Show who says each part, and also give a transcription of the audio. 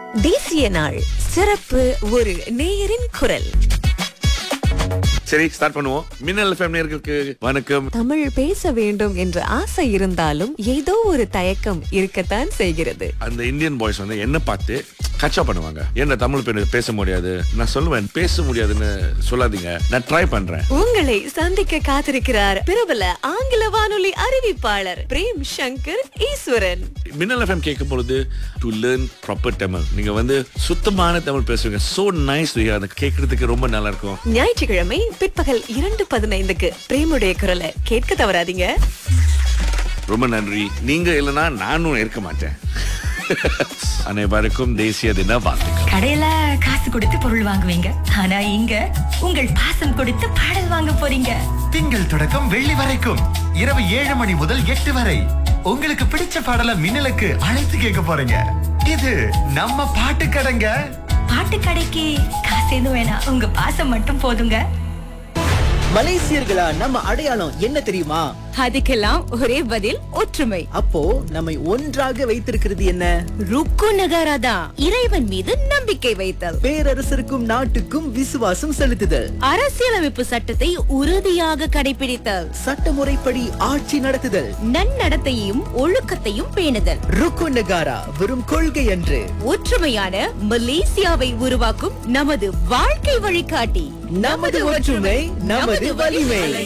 Speaker 1: தேசிய நாள் சிறப்பு ஒரு நேயரின் குரல்
Speaker 2: சரி ஸ்டார்ட் பண்ணுவோம் மின்னல் எஃப்எம் நேர்களுக்கு வணக்கம்
Speaker 1: தமிழ் பேச வேண்டும் என்ற ஆசை இருந்தாலும் ஏதோ ஒரு தயக்கம் இருக்கத்தான் செய்கிறது
Speaker 2: அந்த இந்தியன் பாய்ஸ் வந்து என்ன பார்த்து கச்சா பண்ணுவாங்க என்ன தமிழ் பெண் பேச முடியாது நான் சொல்லுவேன் பேச முடியாதுன்னு சொல்லாதீங்க நான் ட்ரை பண்றேன்
Speaker 1: உங்களை சந்திக்க காத்திருக்கிறார் பிரபல ஆங்கில வானொலி அறிவிப்பாளர் பிரேம் சங்கர் ஈஸ்வரன்
Speaker 2: மின்னல் எஃப்எம் கேட்கும் பொழுது டு லேர்ன் ப்ராப்பர் தமிழ் நீங்க வந்து சுத்தமான தமிழ் பேசுவீங்க சோ நைஸ் அதை கேட்கறதுக்கு ரொம்ப நல்லா இருக்கும்
Speaker 1: ஞாயிற்றுக்கிழமை பிற்பகல் இரண்டு பதினைந்துக்கு பிரேமுடைய குரலை கேட்க தவறாதீங்க
Speaker 2: ரொம்ப நன்றி நீங்க இல்லைன்னா நானும் இருக்க மாட்டேன் அனைவருக்கும் தேசிய தின வாழ்த்துக்கள்
Speaker 3: கடையில காசு கொடுத்து பொருள் வாங்குவீங்க ஆனா இங்க உங்கள் பாசம் கொடுத்து பாடல் வாங்க போறீங்க
Speaker 4: திங்கள் தொடக்கம் வெள்ளி வரைக்கும் இரவு ஏழு மணி முதல் எட்டு வரை உங்களுக்கு பிடிச்ச பாடல மின்னலுக்கு அழைத்து கேட்க போறீங்க இது நம்ம பாட்டு கடைங்க
Speaker 3: பாட்டு கடைக்கு காசு எதுவும் வேணாம் உங்க பாசம் மட்டும் போதுங்க
Speaker 5: மலேசியர்களா நம்ம அடையாளம் என்ன தெரியுமா
Speaker 1: அதுக்கெல்லாம் ஒரே பதில் ஒற்றுமை
Speaker 5: அப்போ நம்மை ஒன்றாக வைத்திருக்கிறது என்ன
Speaker 1: ருக்கு நகாராதா இறைவன் மீது நம்பிக்கை வைத்தல்
Speaker 5: பேரரசருக்கும் நாட்டுக்கும் விசுவாசம் செலுத்துதல்
Speaker 1: அரசியலமைப்பு சட்டத்தை உறுதியாக கடைபிடித்தல்
Speaker 5: சட்டமுறைப்படி ஆட்சி நடத்துதல்
Speaker 1: நன்னடத்தையும் ஒழுக்கத்தையும் பேணுதல்
Speaker 5: ருக்கு நகாரா வெறும் கொள்கை அன்று
Speaker 1: ஒற்றுமையான மலேசியாவை உருவாக்கும் நமது வாழ்க்கை வழிகாட்டி
Speaker 5: நமது ஒற்றுமை நமது வலிமை